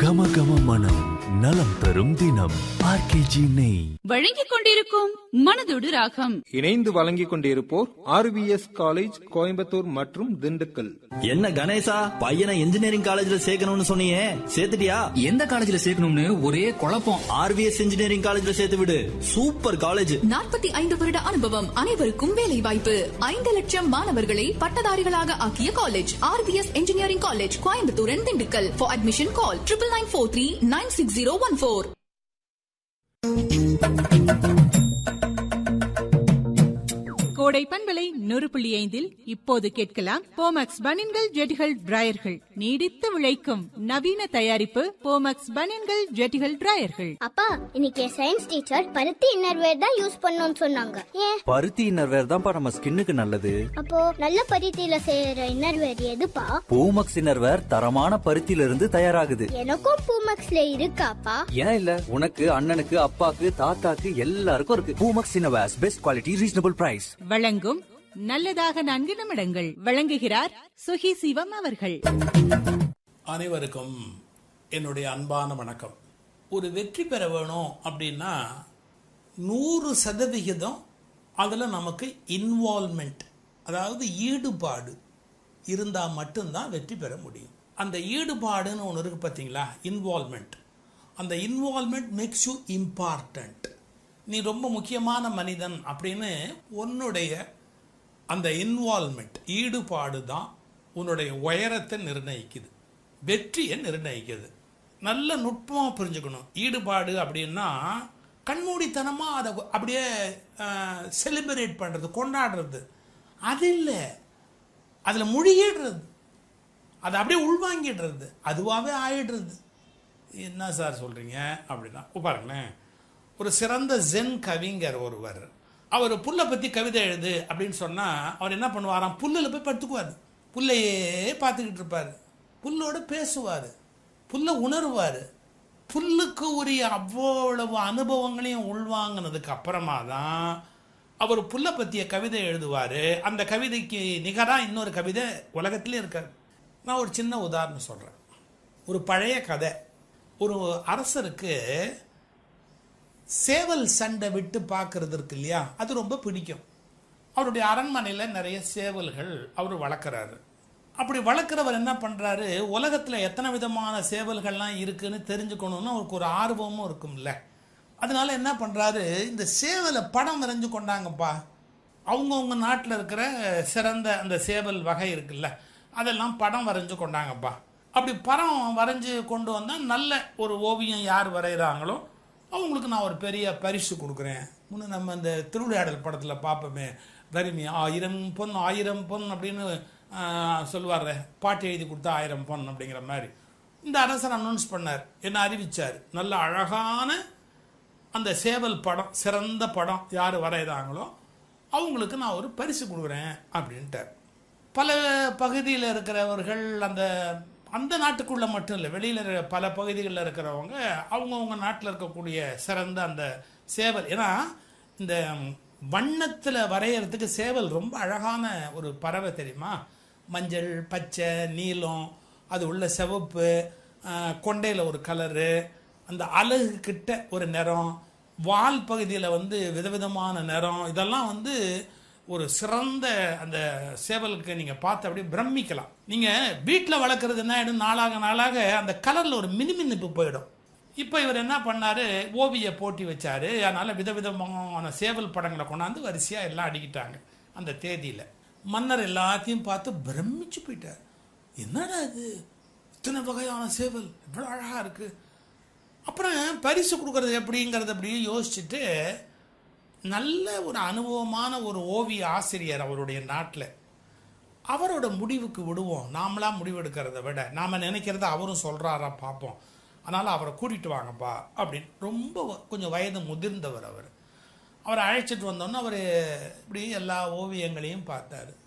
கம கம மனம் நலம் தரும் தினம் ஆர்கேஜி நெய் வழங்கிக் கொண்டிருக்கும் மனதோடு ராகம் இணைந்து வழங்கிக் கொண்டிருப்போர் ஆர்விஎஸ் காலேஜ் கோயம்புத்தூர் மற்றும் திண்டுக்கல் என்ன கணேசா பையனை இன்ஜினியரிங் காலேஜ்ல சேர்க்கணும்னு சொன்னியே சேர்த்துட்டியா எந்த காலேஜ்ல சேர்க்கணும்னு ஒரே குழப்பம் ஆர்விஎஸ் இன்ஜினியரிங் காலேஜ்ல சேர்த்து விடு சூப்பர் காலேஜ் நாற்பத்தி ஐந்து வருட அனுபவம் அனைவருக்கும் வேலை வாய்ப்பு ஐந்து லட்சம் மாணவர்களை பட்டதாரிகளாக ஆக்கிய college RVS engineering college Coimbatore and Dindigul for admission call triple nine four three nine six zero one four கோடை பண்பலை நூறு புள்ளி ஐந்தில் இப்போது கேட்கலாம் போமக்ஸ் பனின்கள் ஜெட்டிகள் டிராயர்கள் நீடித்து விளைக்கும் நவீன தயாரிப்பு போமக்ஸ் பனின்கள் ஜெட்டிகள் டிராயர்கள் அப்பா இன்னைக்கு சயின்ஸ் டீச்சர் பருத்தி இன்னர்வேர் தான் யூஸ் பண்ணணும்னு சொன்னாங்க ஏன் பருத்தி இன்னர்வேர் தான்ப்பா நம்ம ஸ்கின்னுக்கு நல்லது அப்போ நல்ல பருத்தியில செய்யற இன்னர்வேர் எதுப்பா பூமக்ஸ் இன்னர்வேர் தரமான பருத்தியில இருந்து தயாராகுது எனக்கும் பூமக்ஸ்ல இருக்காப்பா ஏன் இல்ல உனக்கு அண்ணனுக்கு அப்பாக்கு தாத்தாக்கு எல்லாருக்கும் இருக்கு Poomex innerwears best quality reasonable price வழங்கும் நல்லதாக நான்கு நிமிடங்கள் வழங்குகிறார் சுகி சிவம் அவர்கள் அனைவருக்கும் என்னுடைய அன்பான வணக்கம் ஒரு வெற்றி பெற வேணும் அப்படின்னா நூறு சதவிகிதம் அதில் நமக்கு இன்வால்மெண்ட் அதாவது ஈடுபாடு இருந்தால் மட்டும்தான் வெற்றி பெற முடியும் அந்த ஈடுபாடுன்னு ஒன்று இருக்குது பார்த்தீங்களா இன்வால்மெண்ட் அந்த இன்வால்மெண்ட் மேக்ஸ் யூ இம்பார்ட்டண்ட் நீ ரொம்ப முக்கியமான மனிதன் அப்படின்னு உன்னுடைய அந்த இன்வால்மெண்ட் ஈடுபாடு தான் உன்னுடைய உயரத்தை நிர்ணயிக்குது வெற்றியை நிர்ணயிக்குது நல்ல நுட்பமாக புரிஞ்சுக்கணும் ஈடுபாடு அப்படின்னா கண்மூடித்தனமாக அதை அப்படியே செலிப்ரேட் பண்ணுறது கொண்டாடுறது அது இல்லை அதில் முழுகிடுறது அதை அப்படியே உள்வாங்கிடுறது அதுவாகவே ஆயிடுறது என்ன சார் சொல்கிறீங்க அப்படின்னா பாருங்களேன் ஒரு சிறந்த ஜென் கவிஞர் ஒருவர் அவர் புல்லை பற்றி கவிதை எழுது அப்படின்னு சொன்னால் அவர் என்ன பண்ணுவாராம் புல்லில் போய் படுத்துக்குவார் புல்லையே பார்த்துக்கிட்டு இருப்பார் புல்லோட பேசுவார் புல்லை உணருவார் புல்லுக்கு உரிய அவ்வளவு அனுபவங்களையும் உள்வாங்கினதுக்கு அப்புறமா தான் அவர் புல்லை பற்றிய கவிதை எழுதுவார் அந்த கவிதைக்கு நிகராக இன்னொரு கவிதை உலகத்திலே இருக்கார் நான் ஒரு சின்ன உதாரணம் சொல்கிறேன் ஒரு பழைய கதை ஒரு அரசருக்கு சேவல் சண்டை விட்டு பார்க்கறது இருக்கு இல்லையா அது ரொம்ப பிடிக்கும் அவருடைய அரண்மனையில் நிறைய சேவல்கள் அவர் வளர்க்குறாரு அப்படி வளர்க்குறவர் என்ன பண்ணுறாரு உலகத்தில் எத்தனை விதமான சேவல்கள்லாம் இருக்குன்னு தெரிஞ்சுக்கணும்னு அவருக்கு ஒரு ஆர்வமும் இருக்கும்ல அதனால என்ன பண்ணுறாரு இந்த சேவலை படம் வரைஞ்சு கொண்டாங்கப்பா அவங்கவுங்க நாட்டில் இருக்கிற சிறந்த அந்த சேவல் வகை இருக்குல்ல அதெல்லாம் படம் வரைஞ்சு கொண்டாங்கப்பா அப்படி படம் வரைஞ்சு கொண்டு வந்தால் நல்ல ஒரு ஓவியம் யார் வரைகிறாங்களோ அவங்களுக்கு நான் ஒரு பெரிய பரிசு கொடுக்குறேன் முன்ன நம்ம இந்த திருவிளையாடல் படத்தில் பார்ப்போமே வறுமை ஆயிரம் பொன் ஆயிரம் பொன் அப்படின்னு சொல்லுவார் பாட்டு எழுதி கொடுத்தா ஆயிரம் பொன் அப்படிங்கிற மாதிரி இந்த அரசர் அனௌன்ஸ் பண்ணார் என்ன அறிவிச்சார் நல்ல அழகான அந்த சேவல் படம் சிறந்த படம் யார் வரைகிறாங்களோ அவங்களுக்கு நான் ஒரு பரிசு கொடுக்குறேன் அப்படின்ட்டார் பல பகுதியில் இருக்கிறவர்கள் அந்த அந்த நாட்டுக்குள்ளே மட்டும் இல்லை வெளியில் பல பகுதிகளில் இருக்கிறவங்க அவங்கவுங்க நாட்டில் இருக்கக்கூடிய சிறந்த அந்த சேவல் ஏன்னா இந்த வண்ணத்தில் வரைகிறதுக்கு சேவல் ரொம்ப அழகான ஒரு பறவை தெரியுமா மஞ்சள் பச்சை நீலம் அது உள்ள சிவப்பு கொண்டையில் ஒரு கலரு அந்த அழகு கிட்ட ஒரு நிறம் வால் பகுதியில் வந்து விதவிதமான நிறம் இதெல்லாம் வந்து ஒரு சிறந்த அந்த சேவலுக்கு நீங்கள் பார்த்து அப்படியே பிரமிக்கலாம் நீங்கள் வீட்டில் வளர்க்குறது என்ன ஆகிடும் நாளாக நாளாக அந்த கலரில் ஒரு மினுமினுப்பு போயிடும் இப்போ இவர் என்ன பண்ணார் ஓவிய போட்டி வச்சார் அதனால் விதவிதமான சேவல் படங்களை கொண்டாந்து வரிசையாக எல்லாம் அடிக்கிட்டாங்க அந்த தேதியில் மன்னர் எல்லாத்தையும் பார்த்து பிரமிச்சு போயிட்டார் என்னடா இது இத்தனை வகையான சேவல் இவ்வளோ அழகாக இருக்குது அப்புறம் பரிசு கொடுக்கறது எப்படிங்கிறத அப்படியே யோசிச்சுட்டு நல்ல ஒரு அனுபவமான ஒரு ஓவிய ஆசிரியர் அவருடைய நாட்டில் அவரோட முடிவுக்கு விடுவோம் நாமளாக முடிவெடுக்கிறத விட நாம் நினைக்கிறத அவரும் சொல்கிறாரா பார்ப்போம் அதனால் அவரை கூட்டிகிட்டு வாங்கப்பா அப்படின்னு ரொம்ப கொஞ்சம் வயது முதிர்ந்தவர் அவர் அவரை அழைச்சிட்டு வந்தோன்னே அவர் இப்படி எல்லா ஓவியங்களையும் பார்த்தாரு